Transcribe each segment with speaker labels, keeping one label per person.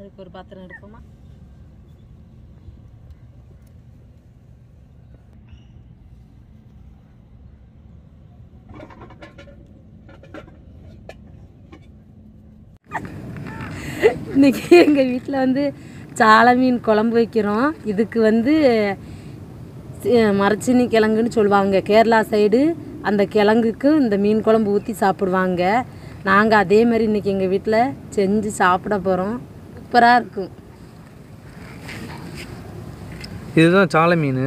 Speaker 1: அதுக்கு ஒரு பாத்திரம் எடுப்போமா இன்னைக்கு எங்கள் வீட்டில் வந்து சால மீன் குழம்பு வைக்கிறோம் இதுக்கு வந்து சி- மரச்சினி கிழங்குன்னு சொல்லுவாங்க கேரளா சைடு அந்த கிழங்குக்கு இந்த மீன் குழம்பு ஊற்றி சாப்பிடுவாங்க நாங்கள் அதே மாதிரி இன்னைக்கு எங்கள் வீட்டில் செஞ்சு சாப்பிட போகிறோம் சூப்பராக இருக்கும்
Speaker 2: இதுதான் சாலை மீன்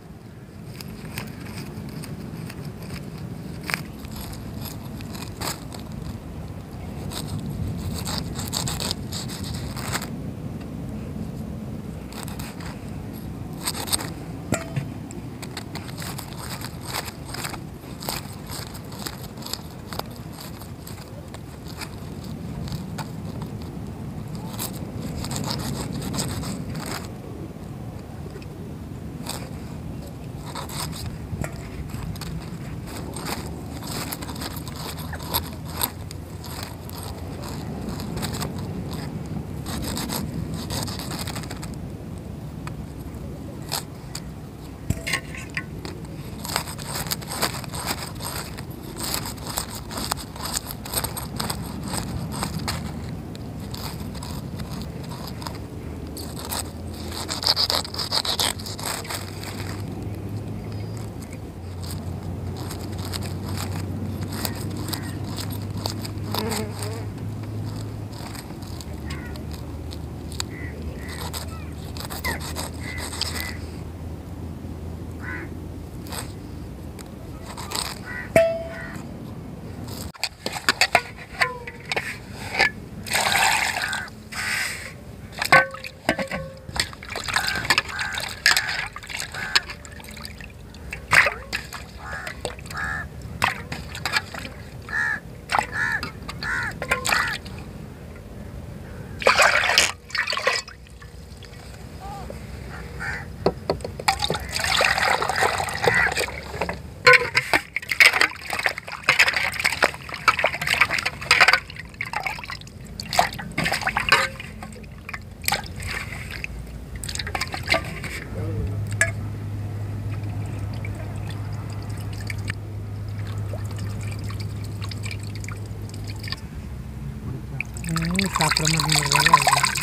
Speaker 1: சாப்பிட்ற மாதிரி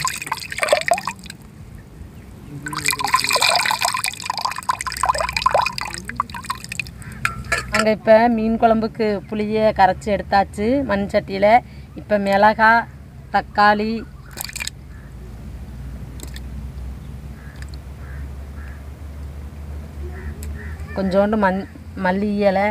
Speaker 1: நாங்கள் இப்போ மீன் குழம்புக்கு புளியை கரைச்சி எடுத்தாச்சு மண் சட்டியில் இப்போ மிளகா தக்காளி கொஞ்சோண்டு மண் மல்லி இலை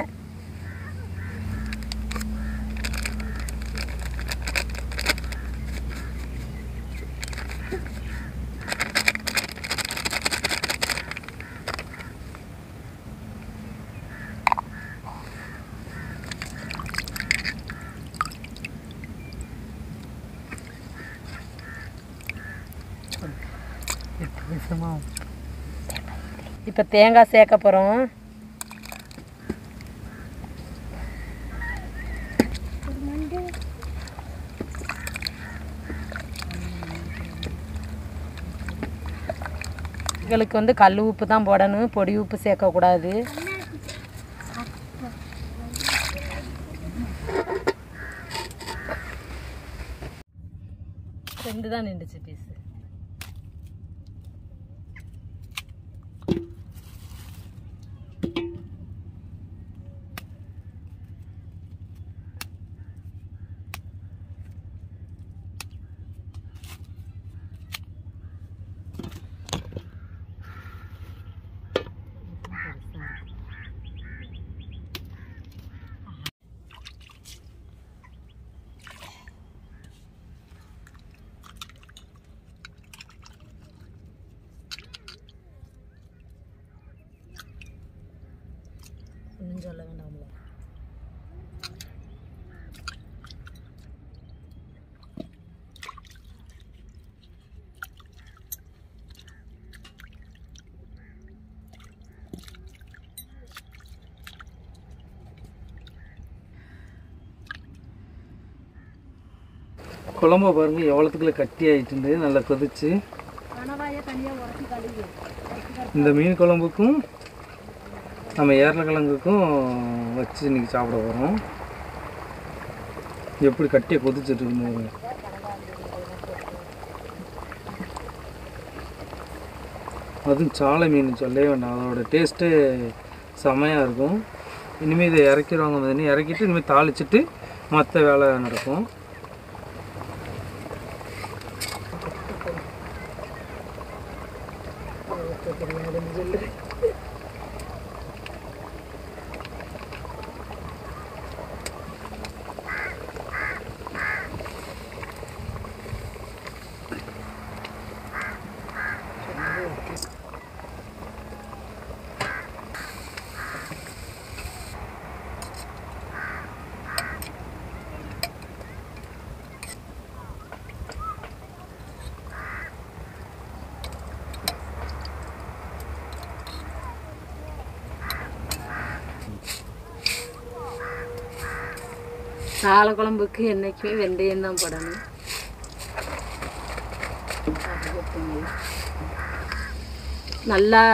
Speaker 1: இப்போ தேங்காய் சேர்க்க போகிறோம் இதுகளுக்கு வந்து கல் உப்பு தான் போடணும் பொடி உப்பு சேர்க்கக்கூடாது ரெண்டு தான் நின்றுச்சு பீஸு ஒன்றும் சொல்ல வேண்டாம்ல
Speaker 2: குழம்ப பாருங்க எவ்வளோத்துக்குள்ள கட்டி ஆயிட்டு நல்லா கொதிச்சு இந்த மீன் குழம்புக்கும் நம்ம ஏரலக்கிழங்குக்கும் வச்சு இன்னைக்கு சாப்பிட போகிறோம் எப்படி கட்டியை கொதிச்சுட்டு இருக்கும்போது அதுவும் சாலை மீன் சொல்லவே வேண்டாம் அதோட டேஸ்ட்டே செமையாக இருக்கும் இனிமேல் இதை இறக்கிடுவாங்க வந்து இறக்கிட்டு இனிமேல் தாளிச்சிட்டு மற்ற வேலை நடக்கும்
Speaker 1: சாலை குழம்புக்கு என்றைக்குமே வெந்தயம் தான் போடணும் நல்லா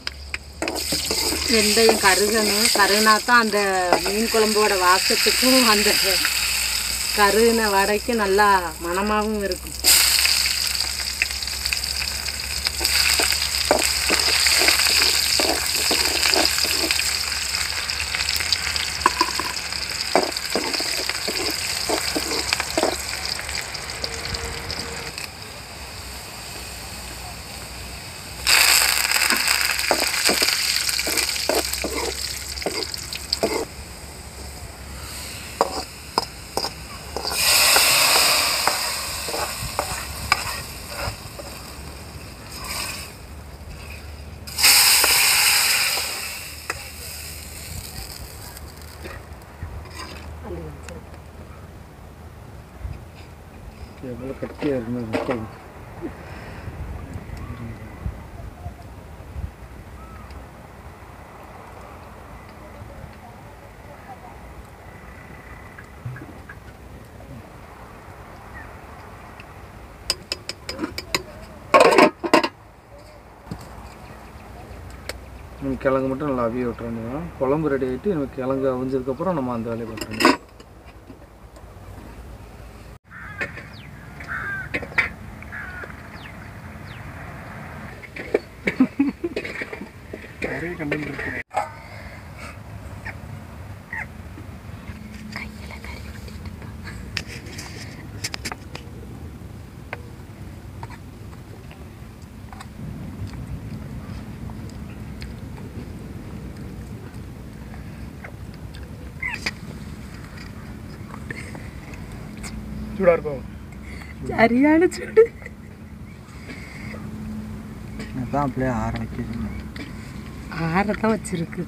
Speaker 1: வெந்தயம் கருகணும் கருகினா தான் அந்த மீன் குழம்போட வாசத்துக்கும் அந்த கருகின வடைக்கும் நல்லா மணமாகவும் இருக்கும்
Speaker 2: எவ்வளோ கட்டியாக இருக்குன்னு மக்கள் நம்ம கிழங்கு மட்டும் நல்லா அவிய விட்டுற வேண்டியதான் குழம்பு ரெடி ஆகிட்டு நம்ம கிழங்கு அவிஞ்சதுக்கப்புறம் நம்ம அந்த வேலையை பார்க்க வேண்டியது நிறைய கண்டென்ட் இருக்கு சூடாக இருக்கும்
Speaker 1: சரியான சூடு
Speaker 2: அதான் அப்படியே ஆற வைக்கிறீங்க
Speaker 1: ஆறதான் வச்சிருக்கு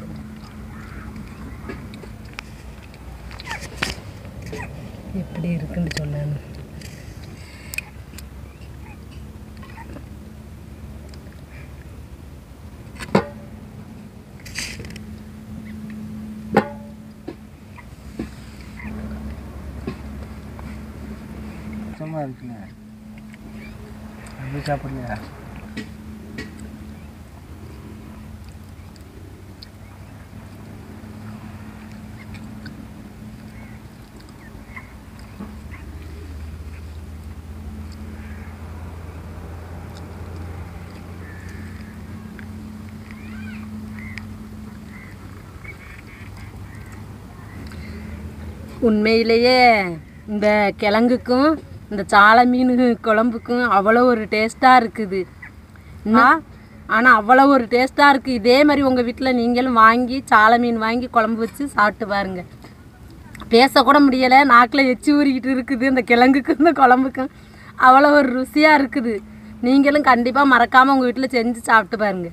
Speaker 1: எப்படி இருக்குன்னு சொல்லணும்
Speaker 2: கஷ்டமாக இருக்குங்க அது சாப்பிடலையா
Speaker 1: உண்மையிலேயே இந்த கிழங்குக்கும் இந்த சாலை மீன் குழம்புக்கும் அவ்வளோ ஒரு டேஸ்ட்டாக இருக்குது ஆனால் அவ்வளோ ஒரு டேஸ்ட்டாக இருக்குது இதே மாதிரி உங்கள் வீட்டில் நீங்களும் வாங்கி சாலை மீன் வாங்கி குழம்பு வச்சு சாப்பிட்டு பாருங்க பேசக்கூட முடியலை நாக்கில் எச்சி ஊறிக்கிட்டு இருக்குது இந்த கிழங்குக்கும் இந்த குழம்புக்கும் அவ்வளோ ஒரு ருசியாக இருக்குது நீங்களும் கண்டிப்பாக மறக்காமல் உங்கள் வீட்டில் செஞ்சு சாப்பிட்டு பாருங்க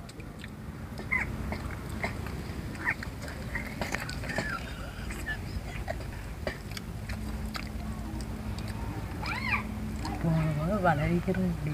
Speaker 1: வளரிக்கிறது இப்படி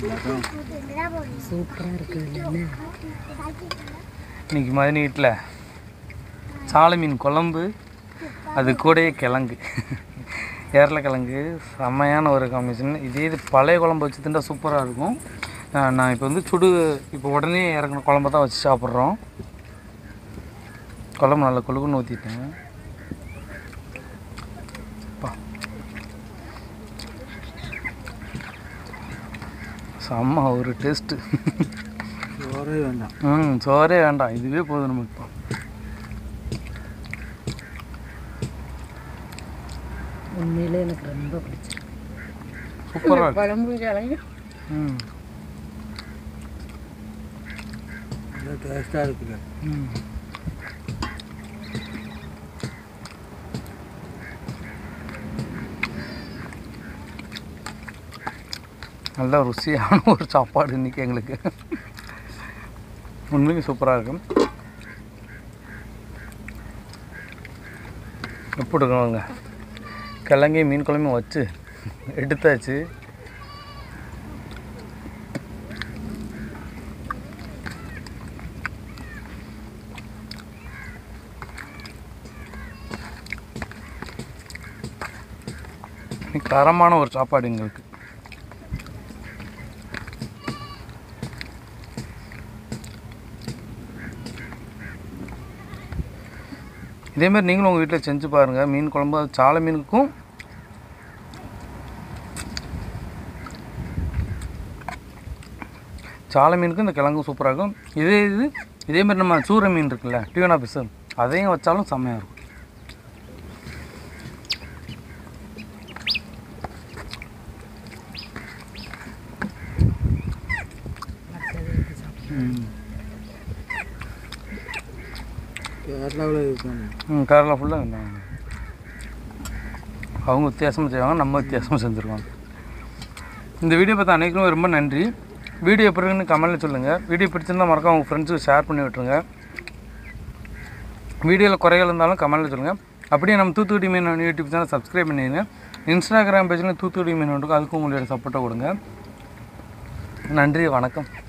Speaker 1: சூப்பராக இருக்குது இல்லைன்னு
Speaker 2: இன்னைக்கு மதினி வீட்டில் சாலை மீன் குழம்பு அது கூடயே கிழங்கு ஏரலைக்கிழங்கு செம்மையான ஒரு காம்பினேஷன் இதே இது பழைய குழம்பு வச்சு திண்டா சூப்பராக இருக்கும் ஆஹ் நான் இப்போ வந்து சுடு இப்போ உடனே இறக்குன குழம்பு தான் வச்சு சாப்பிட்றோம் குழம்பு நல்லா கொழுகுன்னு ஊற்றிட்டேன் செம்ம ஒரு டேஸ்ட்டு
Speaker 3: சோறே வேண்டாம்
Speaker 2: ம் சோறே வேண்டாம் இதுவே போதும் நமக்கு இப்போ
Speaker 1: உண்மையிலே எனக்கு ரொம்ப பிடிச்சிருக்கு
Speaker 2: சூப்பராக இருக்கு
Speaker 1: குழம்பு கிழங்கு
Speaker 2: ம்
Speaker 3: நல்லா டேஸ்ட்டாக இருக்குல்ல
Speaker 2: ம் நல்ல ருசியான ஒரு சாப்பாடு இன்றைக்கி எங்களுக்கு உண்மைக்கு சூப்பராக இருக்கும் எப்படி இருக்கணுங்க கிழங்கையும் மீன் குழம்பையும் வச்சு எடுத்தாச்சு இன்னைக்கு தரமான ஒரு சாப்பாடு எங்களுக்கு இதேமாதிரி நீங்களும் உங்கள் வீட்டில் செஞ்சு பாருங்கள் மீன் குழம்பு அது சாலை மீனுக்கும் சாலை மீனுக்கும் இந்த கிழங்கும் சூப்பராக இருக்கும் இதே இது இதேமாதிரி நம்ம சூரை மீன் இருக்குல்ல டியூனா பிஸ் அதையும் வச்சாலும் செம்மையாக இருக்கும் ம்
Speaker 3: கேரளாவில் இருக்காங்க
Speaker 2: ம் கேரளா ஃபுல்லாக இருந்தாங்க அவங்க வித்தியாசமாக செய்வாங்க நம்ம வித்தியாசமாக செஞ்சுருக்கோம் இந்த வீடியோ பார்த்த அனைவருக்கும் ரொம்ப நன்றி வீடியோ எப்படி இருக்குன்னு கமெண்ட்டில் சொல்லுங்கள் வீடியோ பிடிச்சிருந்தா மறக்காம உங்கள் ஃப்ரெண்ட்ஸுக்கு ஷேர் பண்ணி விட்ருங்க வீடியோவில் குறைகள் இருந்தாலும் கமெண்ட்டில் சொல்லுங்கள் அப்படியே நம்ம தூத்துக்குடி மீன் யூடியூப் சேனல் சப்ஸ்கிரைப் பண்ணிடுங்க இன்ஸ்டாகிராம் பேஜில் தூத்துக்குடி மீன் இருக்கும் அதுக்கும் உங்களுடைய சப்போர்ட்டை கொடுங்க நன்றி வணக்கம்